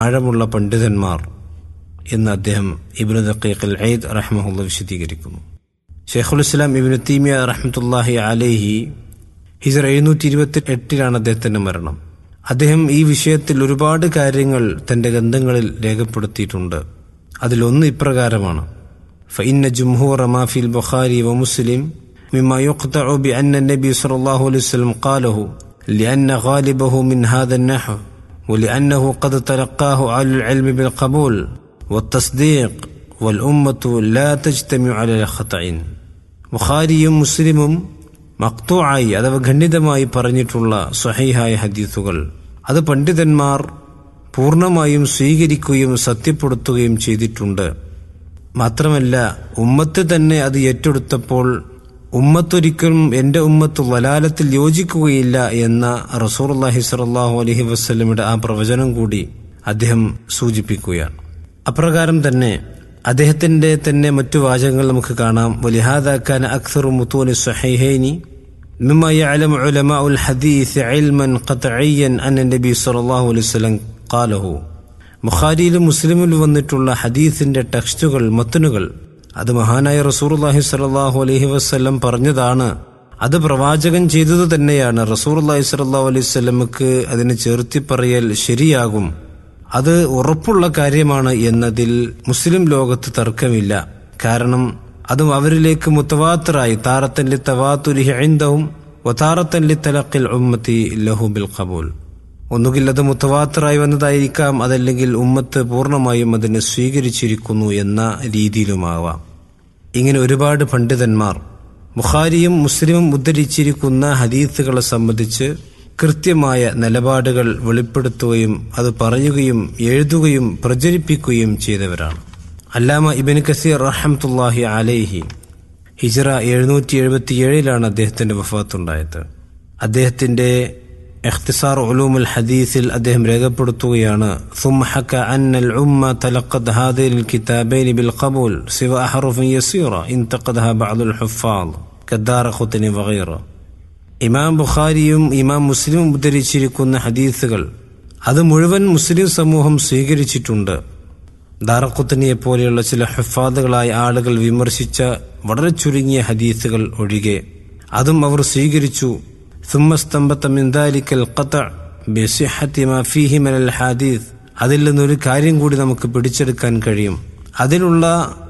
ആഴമുള്ള പണ്ഡിതന്മാർ എന്ന് അദ്ദേഹം ഇബ്നു ദഖീഖൽ ഐദ് റഹ്മഹുല്ല വിശദീകരിക്കുന്നു ഷെയ്ഖുൽ ഇസ്ലാം ഇബ്നു തീമിയ റഹ്മത്തുല്ലാഹി അലൈഹി ഹിജർ എഴുന്നൂറ്റി ഇരുപത്തി എട്ടിലാണ് അദ്ദേഹത്തിന്റെ മരണം അദ്ദേഹം ഈ വിഷയത്തിൽ ഒരുപാട് കാര്യങ്ങൾ തന്റെ ഗ്രന്ഥങ്ങളിൽ രേഖപ്പെടുത്തിയിട്ടുണ്ട് അതിലൊന്ന് ഇപ്രകാരമാണ് فإن جمهور ما في البخاري ومسلم مما يقطع بأن النبي صلى الله عليه وسلم قاله لأن غالبه من هذا النحو ولأنه قد تلقاه أهل العلم بالقبول والتصديق والأمة لا تجتمع على الخطأ ബുഖാരിയും മുസ്ലിമും മക്തൂആയി അഥവാ ഖണ്ഡിതമായി പറഞ്ഞിട്ടുള്ള സ്വഹീഹായ ഹദീസുകൾ അത് പണ്ഡിതന്മാർ പൂർണ്ണമായും സ്വീകരിക്കുകയും സത്യപ്പെടുത്തുകയും ചെയ്തിട്ടുണ്ട് മാത്രമല്ല ഉമ്മത്ത് തന്നെ അത് ഏറ്റെടുത്തപ്പോൾ ഉമ്മത്തൊരിക്കലും എന്റെ ഉമ്മത്ത് വലാലത്തിൽ യോജിക്കുകയില്ല എന്ന റസൂർല്ലാഹി സലാഹു അലഹി വസ്ലമിയുടെ ആ പ്രവചനം കൂടി അദ്ദേഹം സൂചിപ്പിക്കുകയാണ് അപ്രകാരം തന്നെ അദ്ദേഹത്തിന്റെ തന്നെ മറ്റു വാചകങ്ങൾ നമുക്ക് കാണാം വലിഹാദാക്കാൻ അക്സർ മുത്തൂനി സഹൈഹൈനി مما يعلم علماء الحديث علما قطعيا أن النبي صلى الله عليه وسلم قاله ബുഖാരിയിലും മുസ്ലിമിലും വന്നിട്ടുള്ള ഹദീസിന്റെ ടെക്സ്റ്റുകൾ മത്തനുകൾ അത് മഹാനായ റസൂർല്ലാഹി സലാഹു അലഹി വസ്ല്ലം പറഞ്ഞതാണ് അത് പ്രവാചകൻ ചെയ്തത് തന്നെയാണ് റസൂർല്ലാഹി സലാഹു അലൈഹി സ്വലമക്ക് അതിന് ചേർത്തി പറയൽ ശരിയാകും അത് ഉറപ്പുള്ള കാര്യമാണ് എന്നതിൽ മുസ്ലിം ലോകത്ത് തർക്കമില്ല കാരണം അതും അവരിലേക്ക് മുത്തവാത്തറായി താറത്തല്ലി തവാത്തുരിഹി ഐന്ദവും വതാറത്തല്ലി തലക്കിൽ ഉമ്മത്തി ലഹു ബിൽ ഖബൂൽ ഒന്നുകിൽ അത് മുത്തവാത്തറായി വന്നതായിരിക്കാം അതല്ലെങ്കിൽ ഉമ്മത്ത് പൂർണ്ണമായും അതിനെ സ്വീകരിച്ചിരിക്കുന്നു എന്ന രീതിയിലുമാവാം ഇങ്ങനെ ഒരുപാട് പണ്ഡിതന്മാർ ബുഖാരിയും മുസ്ലിമും ഉദ്ധരിച്ചിരിക്കുന്ന ഹദീസുകളെ സംബന്ധിച്ച് കൃത്യമായ നിലപാടുകൾ വെളിപ്പെടുത്തുകയും അത് പറയുകയും എഴുതുകയും പ്രചരിപ്പിക്കുകയും ചെയ്തവരാണ് അല്ലാമ ഇബിൻ കസീർ റഹമത്തുല്ലാഹി അലൈഹി ഹിജറ എഴുന്നൂറ്റി എഴുപത്തിയേഴിലാണ് അദ്ദേഹത്തിന്റെ വഫാത്തുണ്ടായത് അദ്ദേഹത്തിന്റെ اختصار علوم الحديث അദ്ദേഹം രേഖപ്പെടുത്തുകയാണ് ثم حكى أن الأمة تلقت هذين الكتابين بالقبول سوى أحرف يسيرة انتقدها بعض الحفاظ كالدار قطني وغيره ഇമാം ബുഖാരിയും ഇമാം മുസ്ലിമും ഉദ്ധരിച്ചിരിക്കുന്ന ഹദീസുകൾ അത് മുഴുവൻ മുസ്ലിം സമൂഹം സ്വീകരിച്ചിട്ടുണ്ട് ദാറക്കുത്തനിയെ പോലെയുള്ള ചില ഹഫാദുകളായ ആളുകൾ വിമർശിച്ച വളരെ ചുരുങ്ങിയ ഹദീസുകൾ ഒഴികെ അതും അവർ സ്വീകരിച്ചു സുമ്മസ്തംബത്ത മിന്താലിക്കൽ ഖത്ത ബിസിഹത്തിമ ഫീഹി മിനൽ ഹദീസ് അതിൽ നിന്നൊരു കാര്യം കൂടി നമുക്ക് പിടിച്ചെടുക്കാൻ കഴിയും അതിലുള്ള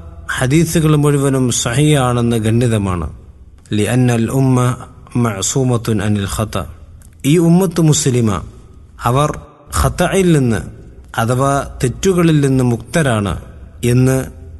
ഹദീസുകൾ മുഴുവനും സഹിയാണെന്ന് ഗണ്യതമാണ് ലി അന്നൽ ഉമ്മ മഅസൂമത്തുൻ അനിൽ ഖത്ത ഈ ഉമ്മത്ത് മുസ്ലിമ അവർ ഖത്തയിൽ നിന്ന് അഥവാ തെറ്റുകളിൽ നിന്ന് മുക്തരാണ് എന്ന്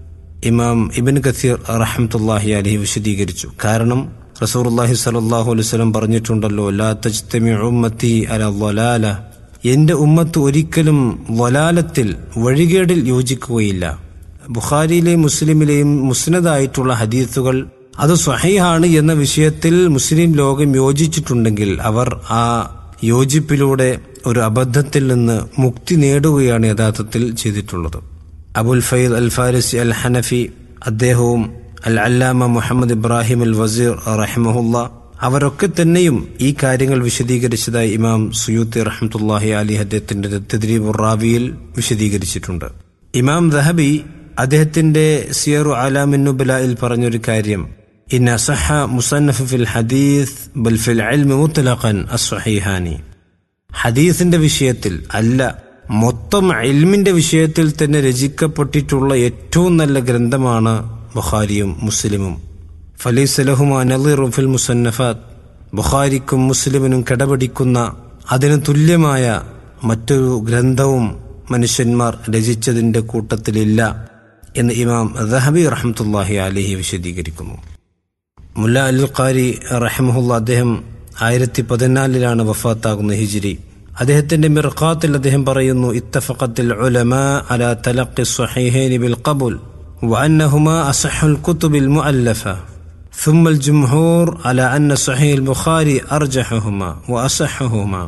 ഇമാം ഇബിൻ കസീർ റഹമത്തുല്ലാഹി അലഹി വിശദീകരിച്ചു കാരണം റസൂർല്ലാഹി സലാഹു അലൈവലം പറഞ്ഞിട്ടുണ്ടല്ലോ ലാ തജ്തമി ഉമ്മത്തി അല വലാല എന്റെ ഉമ്മത്ത് ഒരിക്കലും വലാലത്തിൽ വഴികേടിൽ യോജിക്കുകയില്ല ബുഖാരിയിലെയും മുസ്ലിമിലെയും മുസ്നദായിട്ടുള്ള ഹദീസുകൾ അത് സ്വഹീഹാണ് എന്ന വിഷയത്തിൽ മുസ്ലിം ലോകം യോജിച്ചിട്ടുണ്ടെങ്കിൽ അവർ ആ യോജിപ്പിലൂടെ ഒരു അബദ്ധത്തിൽ നിന്ന് മുക്തി നേടുകയാണ് യഥാർത്ഥത്തിൽ ചെയ്തിട്ടുള്ളത് അബുൽ ഫൈദ് അൽ ഫാരിസി അൽ ഹനഫി അദ്ദേഹവും അൽ അല്ലാമ മുഹമ്മദ് ഇബ്രാഹിം അൽ വസീർ റഹ്മഹുല്ല അവരൊക്കെ തന്നെയും ഈ കാര്യങ്ങൾ വിശദീകരിച്ചതായി ഇമാം സുയൂത്തി റഹ്മത്തുല്ലാഹി അലി അദ്ദേഹത്തിന്റെ തെദ്രീബുർ റാവിയിൽ വിശദീകരിച്ചിട്ടുണ്ട് ഇമാം ദഹബി അദ്ദേഹത്തിന്റെ സിയറു അലാമിന്നുബലായിൽ പറഞ്ഞൊരു കാര്യം ഇന്ന സഹ മുസന്നഫ് ഫിൽ ഹദീസ് ബൽ ഫിൽ ഇൽമി മുത്തലഖൻ അസ്വഹീഹാനി ഹദീസിന്റെ വിഷയത്തിൽ അല്ല മൊത്തം ഇൽമിന്റെ വിഷയത്തിൽ തന്നെ രചിക്കപ്പെട്ടിട്ടുള്ള ഏറ്റവും നല്ല ഗ്രന്ഥമാണ് ബുഖാരിയും മുസ്ലിമും ഫലീസലഹുമ നളിറും ഫിൽ മുസന്നഫാത്ത് ബുഖാരിക്കും മുസ്ലിമിനും കിടപിടിക്കുന്ന അതിന് തുല്യമായ മറ്റൊരു ഗ്രന്ഥവും മനുഷ്യന്മാർ രചിച്ചതിന്റെ കൂട്ടത്തിലില്ല എന്ന് ഇമാം ദഹബി റഹമത്തുല്ലാഹി അലിഹി വിശദീകരിക്കുന്നു മുല്ല അൽ ഖാരി റഹമുല്ല അദ്ദേഹം ആയിരത്തി പതിനാലിലാണ് വഫാത്താകുന്ന ഹിജിരി അദ്ദേഹത്തിന്റെ മിർഖാത്തിൽ അദ്ദേഹം പറയുന്നു ഇത്തഫഖത്തിൽ ഉലമ അല തലഖി സ്വഹീഹൈനി ബിൽ ഖബൂൽ وأنهما أصح الكتب المؤلفة ثم الجمهور على أن صحيح البخاري أرجحهما وأصحهما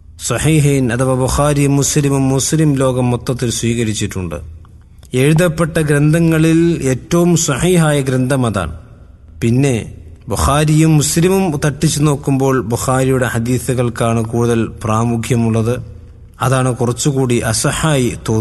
സഹീഹൈൻ അഥവാ ബുഖാരി മുസ്ലിമും മുസ്ലിം ലോകം മൊത്തത്തിൽ സ്വീകരിച്ചിട്ടുണ്ട് എഴുതപ്പെട്ട ഗ്രന്ഥങ്ങളിൽ ഏറ്റവും സഹീഹായ ഗ്രന്ഥം അതാണ് പിന്നെ ബുഖാരിയും മുസ്ലിമും തട്ടിച്ചു നോക്കുമ്പോൾ ബുഖാരിയുടെ ഹദീസുകൾക്കാണ് കൂടുതൽ പ്രാമുഖ്യമുള്ളത് അതാണ് കുറച്ചുകൂടി അസഹായി തോന്നുന്നത്